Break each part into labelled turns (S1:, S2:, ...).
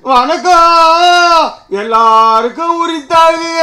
S1: வணக்கம் எல்லாருக்கும் உரித்தாங்க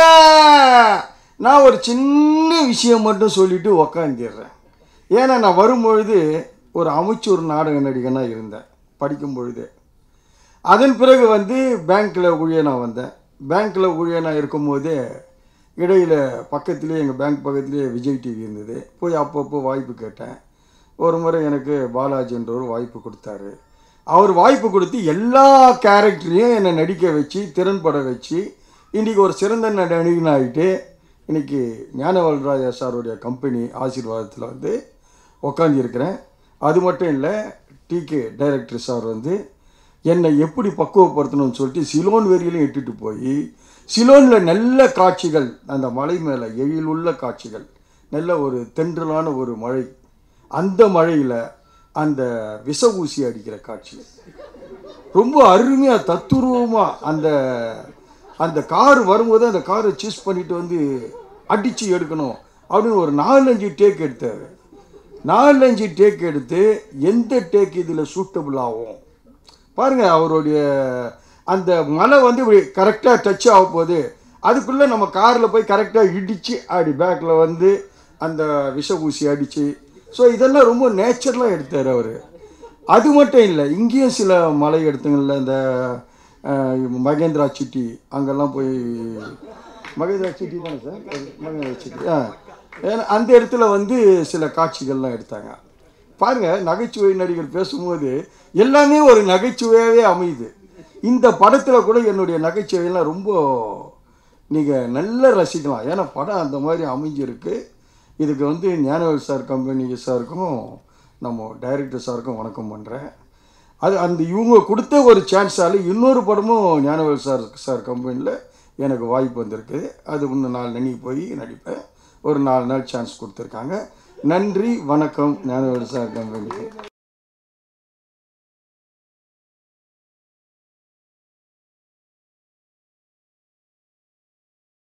S1: நான் ஒரு சின்ன விஷயம் மட்டும் சொல்லிட்டு உக்காந்துடுறேன் ஏன்னா நான் வரும்பொழுது ஒரு அமைச்சூர் நாடக நடிகனாக இருந்தேன் படிக்கும் பொழுது அதன் பிறகு வந்து பேங்க்கில் ஊழியனாக வந்தேன் பேங்க்கில் ஊழியனாக இருக்கும்போதே இடையில் பக்கத்துலேயே எங்கள் பேங்க் பக்கத்துலேயே விஜய் டிவி இருந்தது போய் அப்பப்போ வாய்ப்பு கேட்டேன் ஒரு முறை எனக்கு பாலாஜி என்ற ஒரு வாய்ப்பு கொடுத்தாரு அவர் வாய்ப்பு கொடுத்து எல்லா கேரக்டரையும் என்னை நடிக்க வச்சு திறன்பட வச்சு இன்றைக்கி ஒரு சிறந்த நடிகனாகிட்டு இன்றைக்கி ஞானவல்ராஜா சாருடைய கம்பெனி ஆசீர்வாதத்தில் வந்து உக்காந்துருக்கிறேன் அது மட்டும் இல்லை டிகே டைரக்டர் சார் வந்து என்னை எப்படி பக்குவப்படுத்தணும்னு சொல்லிட்டு சிலோன் வெறியிலும் இட்டுட்டு போய் சிலோனில் நல்ல காட்சிகள் அந்த மலை மேலே எழிலுள்ள காட்சிகள் நல்ல ஒரு தென்றலான ஒரு மழை அந்த மழையில் அந்த விஷ ஊசி அடிக்கிற காட்சி ரொம்ப அருமையாக தத்துரூபமாக அந்த அந்த கார் வரும்போது அந்த காரை சூஸ் பண்ணிட்டு வந்து அடித்து எடுக்கணும் அப்படின்னு ஒரு நாலஞ்சு டேக் எடுத்தார் நாலஞ்சு டேக் எடுத்து எந்த டேக் இதில் சூட்டபிள் ஆகும் பாருங்க அவருடைய அந்த மலை வந்து இப்படி கரெக்டாக டச் ஆக போகுது அதுக்குள்ளே நம்ம காரில் போய் கரெக்டாக இடித்து அப்படி பேக்கில் வந்து அந்த விஷ ஊசி அடித்து ஸோ இதெல்லாம் ரொம்ப நேச்சுரலாக எடுத்தார் அவர் அது மட்டும் இல்லை இங்கேயும் சில மலை எடுத்துங்கள்ல இந்த அஹ், மகேந்திரா சிட்டி அங்கெல்லாம் போய் மகேந்திரா சிட்டி தானே சார் மகேந்திரா சிட்டி ஆ ஏன்னா அந்த இடத்துல வந்து சில காட்சிகள்லாம் எடுத்தாங்க பாருங்க நகைச்சுவை நடிகர் பேசும்போது எல்லாமே ஒரு நகைச்சுவையாகவே அமையுது இந்த படத்தில் கூட என்னுடைய நகைச்சுவையெல்லாம் ரொம்ப நீங்கள் நல்லா ரசிக்கலாம் ஏன்னா படம் அந்த மாதிரி அமைஞ்சிருக்கு இதுக்கு வந்து ஞானவேல் சார் கம்பெனி சாருக்கும் நம்ம டைரக்டர் சாருக்கும் வணக்கம் பண்ணுறேன் அது அந்த இவங்க கொடுத்த ஒரு சான்ஸால் இன்னொரு படமும் ஞானவேல் சார் சார் கம்பெனியில் எனக்கு வாய்ப்பு வந்திருக்கு அது இன்னும் நாலு நனி போய் நடிப்பேன் ஒரு நாலு நாள் சான்ஸ் கொடுத்துருக்காங்க நன்றி வணக்கம் ஞானவேல் சார் கம்பெனிக்கு